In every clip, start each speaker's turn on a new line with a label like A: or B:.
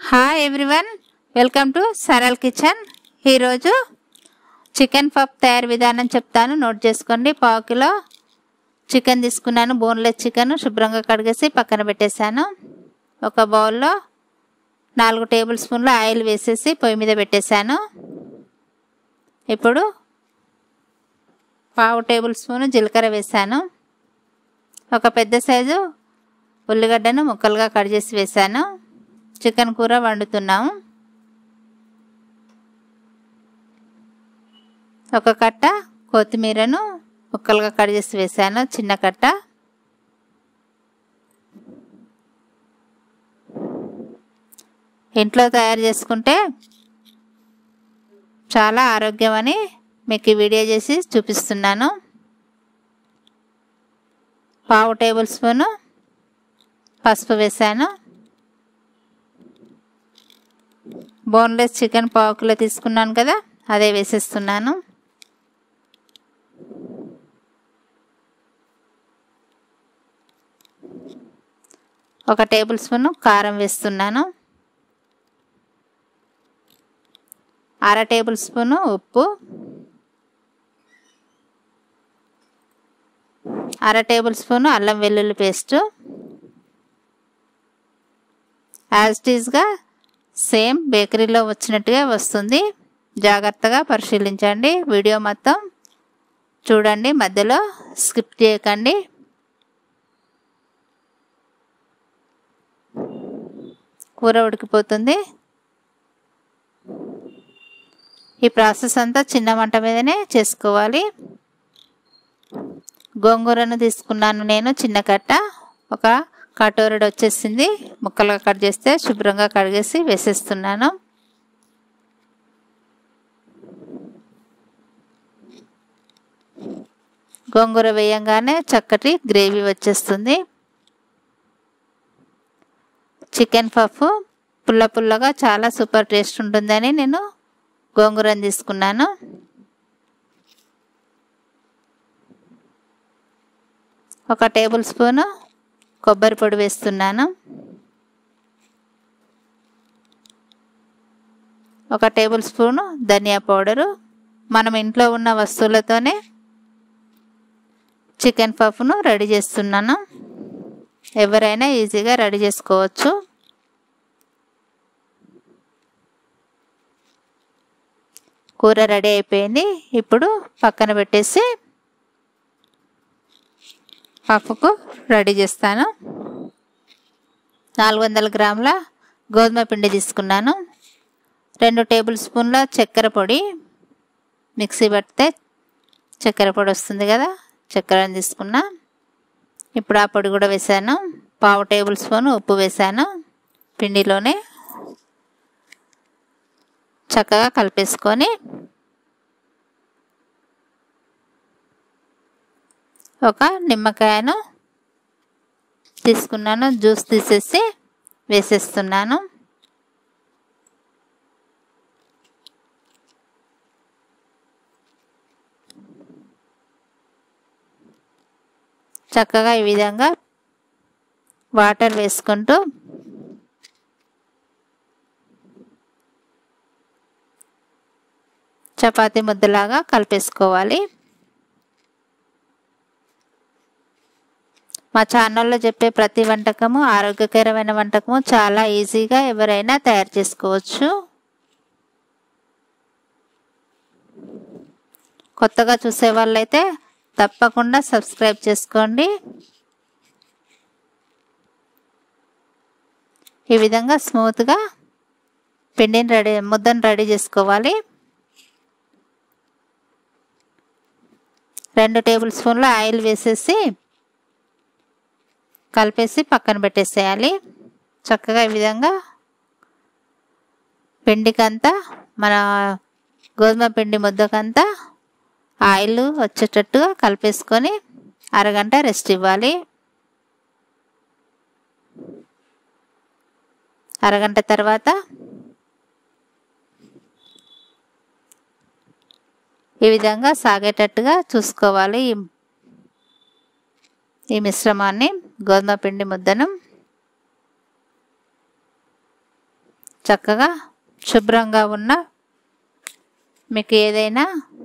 A: hi everyone welcome to Saral kitchen ఈరోజు chicken puff తయారు విధానం చెప్తాను నోట్ చేసుకోండి పావు కిలో చికెన్ తీసుకున్నాను బోన్లెస్ చికెన్ శుభ్రంగా కడిగేసి పక్కన పెట్టేశాను ఒక బౌల్లో నాలుగు టేబుల్ స్పూన్ల ఆయిల్ వేసేసి పొయ్యి మీద పెట్టేశాను ఇప్పుడు పావు టేబుల్ స్పూన్ జీలకర్ర వేశాను ఒక పెద్ద సైజు ఉల్లిగడ్డను ముక్కలుగా కట్ చేసి వేశాను చికెన్ కూర వండుతున్నాము ఒక కట్ట కొత్తిమీరను ముక్కలుగా కట్ చేసి వేశాను చిన్న కట్ట ఇంట్లో తయారు చేసుకుంటే చాలా ఆరోగ్యం అని మీకు ఈ వీడియో చేసి చూపిస్తున్నాను పావు టేబుల్ స్పూను పసుపు వేసాను బోన్లెస్ చికెన్ పావు కిలో తీసుకున్నాను కదా అదే వేసేస్తున్నాను ఒక టేబుల్ స్పూన్ కారం వేస్తున్నాను అర టేబుల్ స్పూను ఉప్పు అర టేబుల్ స్పూను అల్లం వెల్లుల్లి పేస్టు యాజ్ టీజ్గా సేమ్ బేకరీలో వచ్చినట్టుగా వస్తుంది జాగ్రత్తగా పరిశీలించండి వీడియో మొత్తం చూడండి మధ్యలో స్కిప్ చేయకండి కూర ఉడికిపోతుంది ఈ ప్రాసెస్ అంతా చిన్న మంట మీదనే చేసుకోవాలి గోంగూరను తీసుకున్నాను నేను చిన్న కట్ట ఒక కటోరడు వచ్చేసింది ముక్కలుగా కట్ చేస్తే శుభ్రంగా కడిగేసి వేసేస్తున్నాను గోంగూర వేయంగానే చక్కటి గ్రేవీ వచ్చేస్తుంది చికెన్ పఫ్ పుల్ల పుల్లగా చాలా సూపర్ టేస్ట్ ఉంటుందని నేను గోంగూరని తీసుకున్నాను ఒక టేబుల్ స్పూను కొబ్బరి పొడి వేస్తున్నాను ఒక టేబుల్ స్పూను ధనియా పౌడరు మనం ఇంట్లో ఉన్న వస్తువులతోనే చికెన్ పఫ్ను రెడీ చేస్తున్నాను ఎవరైనా ఈజీగా రెడీ చేసుకోవచ్చు కూర రెడీ అయిపోయింది ఇప్పుడు పక్కన పెట్టేసి పప్పుకు రెడీ చేస్తాను నాలుగు వందల గ్రాముల గోధుమ పిండి తీసుకున్నాను రెండు టేబుల్ స్పూన్ల చక్కెర పొడి మిక్సీ పడితే చక్కెర పొడి వస్తుంది కదా చక్కెరని తీసుకున్నా ఇప్పుడు ఆ పొడి కూడా వేసాను పావు టేబుల్ స్పూన్ ఉప్పు వేసాను పిండిలోనే చక్కగా కలిపేసుకొని ఒక నిమ్మకాయను తీసుకున్నాను జ్యూస్ తీసేసి వేసేస్తున్నాను చక్కగా ఈ విధంగా వాటర్ వేసుకుంటూ చపాతీ ముద్దలాగా కలిపేసుకోవాలి మా ఛానల్లో చెప్పే ప్రతి వంటకము ఆరోగ్యకరమైన వంటకము చాలా ఈజీగా ఎవరైనా తయారు చేసుకోవచ్చు కొత్తగా చూసే వాళ్ళైతే తప్పకుండా సబ్స్క్రైబ్ చేసుకోండి ఈ విధంగా స్మూత్గా పిండిని రెడీ ముద్దను రెడీ చేసుకోవాలి రెండు టేబుల్ స్పూన్ల ఆయిల్ వేసేసి కలిపేసి పక్కన పెట్టేసేయాలి చక్కగా ఈ విధంగా పిండికంతా మన గోధుమ పిండి ముద్దకంతా ఆయిల్ వచ్చేటట్టుగా కలిపేసుకొని అరగంట రెస్ట్ ఇవ్వాలి అరగంట తర్వాత ఈ విధంగా సాగేటట్టుగా చూసుకోవాలి ఈ మిశ్రమాన్ని గోధుమ పిండి ముద్దను చక్కగా శుభ్రంగా ఉన్న మీకు ఏదైనా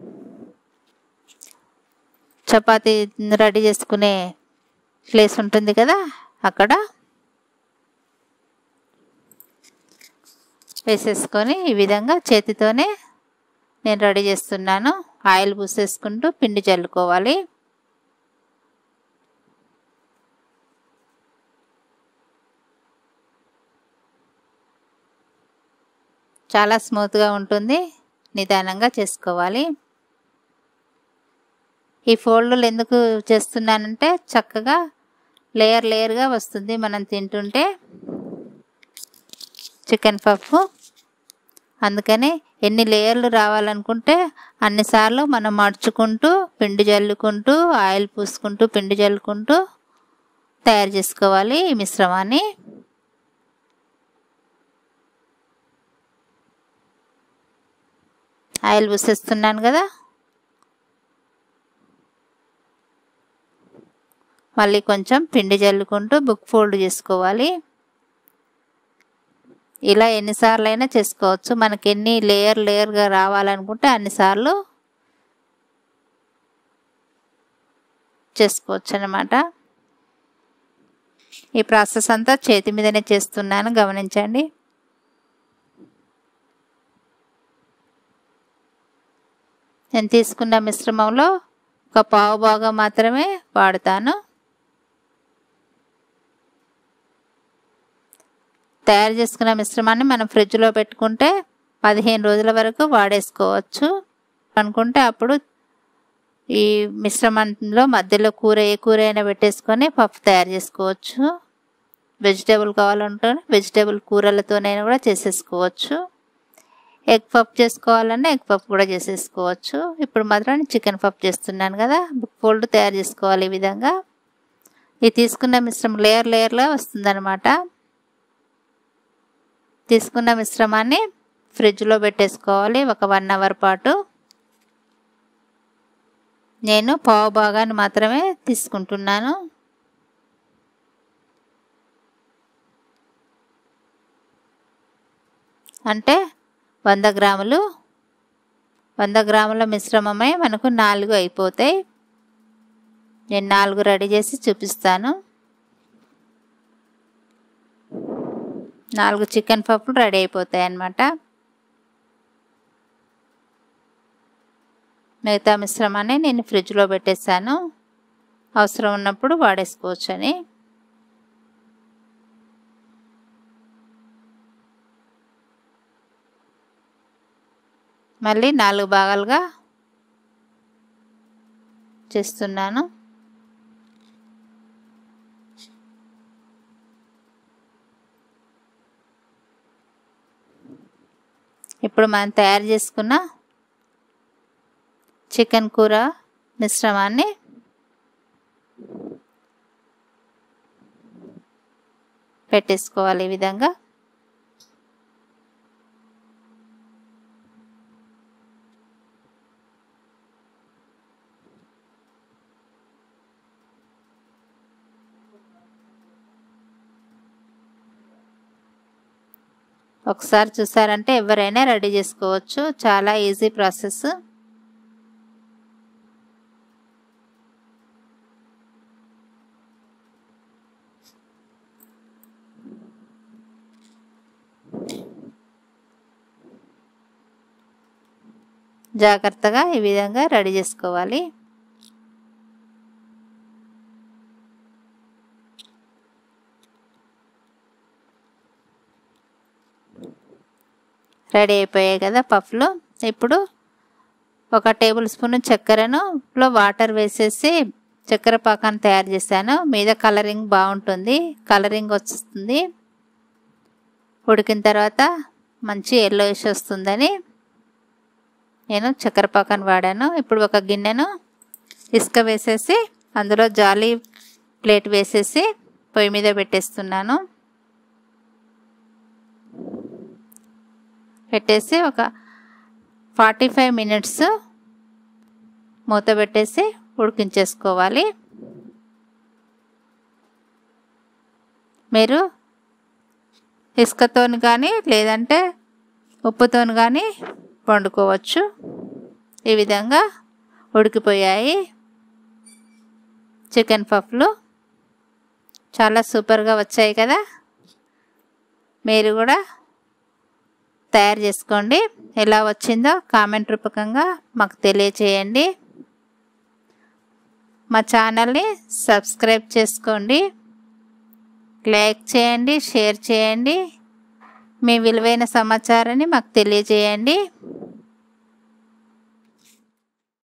A: చపాతీ రెడీ చేసుకునే ప్లేస్ ఉంటుంది కదా అక్కడ వేసేసుకొని ఈ విధంగా చేతితోనే నేను రెడీ చేస్తున్నాను ఆయిల్ పూసేసుకుంటూ పిండి చల్లుకోవాలి చాలా స్మూత్గా ఉంటుంది నిదానంగా చేసుకోవాలి ఈ ఫోల్డ్లు ఎందుకు చేస్తున్నానంటే చక్కగా లేయర్ లేయర్గా వస్తుంది మనం తింటుంటే చికెన్ పప్పు అందుకని ఎన్ని లేయర్లు రావాలనుకుంటే అన్నిసార్లు మనం మడుచుకుంటూ పిండి జల్లుకుంటూ ఆయిల్ పూసుకుంటూ పిండి జల్లుకుంటూ తయారు చేసుకోవాలి ఈ మిశ్రమాన్ని ఆయిల్ పూసేస్తున్నాను కదా మళ్ళీ కొంచెం పిండి జల్లుకుంటూ బుక్ ఫోల్డ్ చేసుకోవాలి ఇలా ఎన్నిసార్లు అయినా చేసుకోవచ్చు మనకి ఎన్ని లేయర్ లేయర్గా రావాలనుకుంటే అన్నిసార్లు చేసుకోవచ్చు అనమాట ఈ ప్రాసెస్ అంతా చేతి మీదనే చేస్తున్నాను గమనించండి నేను తీసుకున్న మిశ్రమంలో ఒక పావు భాగం మాత్రమే వాడతాను తయారు చేసుకున్న మిశ్రమాన్ని మనం ఫ్రిడ్జ్లో పెట్టుకుంటే పదిహేను రోజుల వరకు వాడేసుకోవచ్చు అనుకుంటే అప్పుడు ఈ మిశ్రమంలో మధ్యలో కూర ఏ కూర అయినా పెట్టేసుకొని పప్పు తయారు చేసుకోవచ్చు వెజిటేబుల్ కావాలంటే వెజిటేబుల్ కూరలతోనైనా కూడా చేసేసుకోవచ్చు ఎగ్ పప్పు చేసుకోవాలన్నా ఎగ్ పప్పు కూడా చేసేసుకోవచ్చు ఇప్పుడు మాత్రం చికెన్ పప్పు చేస్తున్నాను కదా బుక్ ఫోల్డ్ తయారు చేసుకోవాలి ఈ విధంగా ఇది తీసుకున్న మిశ్రమం లేయర్ లేయర్లో వస్తుందన్నమాట తీసుకున్న మిశ్రమాన్ని ఫ్రిడ్జ్లో పెట్టేసుకోవాలి ఒక వన్ అవర్ పాటు నేను పావు భాగాన్ని మాత్రమే తీసుకుంటున్నాను అంటే వంద గ్రాములు వంద గ్రాముల మిశ్రమమే మనకు నాలుగు అయిపోతాయి నేను నాలుగు రెడీ చేసి చూపిస్తాను నాలుగు చికెన్ పప్పులు రెడీ అయిపోతాయి అన్నమాట మిగతా మిశ్రమాన్ని నేను ఫ్రిడ్జ్లో పెట్టేశాను అవసరం ఉన్నప్పుడు వాడేసుకోవచ్చు అని మళ్ళీ నాలుగు భాగాలుగా చేస్తున్నాను ఇప్పుడు మనం తయారు చేసుకున్న చికెన్ కూర మిశ్రమాన్ని పెట్టేసుకోవాలి ఈ విధంగా ఒకసారి చూసారంటే ఎవరైనా రెడీ చేసుకోవచ్చు చాలా ఈజీ ప్రాసెస్ జాగ్రత్తగా ఈ విధంగా రెడీ చేసుకోవాలి రెడీ అయిపోయాయి కదా పఫ్లు ఇప్పుడు ఒక టేబుల్ స్పూన్ చక్కెరను లో వాటర్ వేసేసి చక్కెర పాకాన్ని తయారు చేశాను మీద కలరింగ్ బాగుంటుంది కలరింగ్ వస్తుంది ఉడికిన తర్వాత మంచి ఎల్లోయిష్ వస్తుందని నేను చక్కెర పాకాన్ని వాడాను ఇప్పుడు ఒక గిన్నెను ఇసుక వేసేసి అందులో జాలీ ప్లేట్ వేసేసి పొయ్యి మీద పెట్టేస్తున్నాను పెట్టేసి ఒక ఫార్టీ ఫైవ్ మినిట్స్ మూత పెట్టేసి ఉడికించేసుకోవాలి మీరు ఇసుకతోని కానీ లేదంటే ఉప్పుతోని కానీ వండుకోవచ్చు ఈ విధంగా ఉడికిపోయాయి చికెన్ పఫ్లు చాలా సూపర్గా వచ్చాయి కదా మీరు కూడా తయారు చేసుకోండి ఎలా వచ్చిందో కామెంట్ రూపకంగా మాకు తెలియచేయండి మా ఛానల్ని సబ్స్క్రైబ్ చేసుకోండి లైక్ చేయండి షేర్ చేయండి మీ విలువైన సమాచారాన్ని మాకు తెలియజేయండి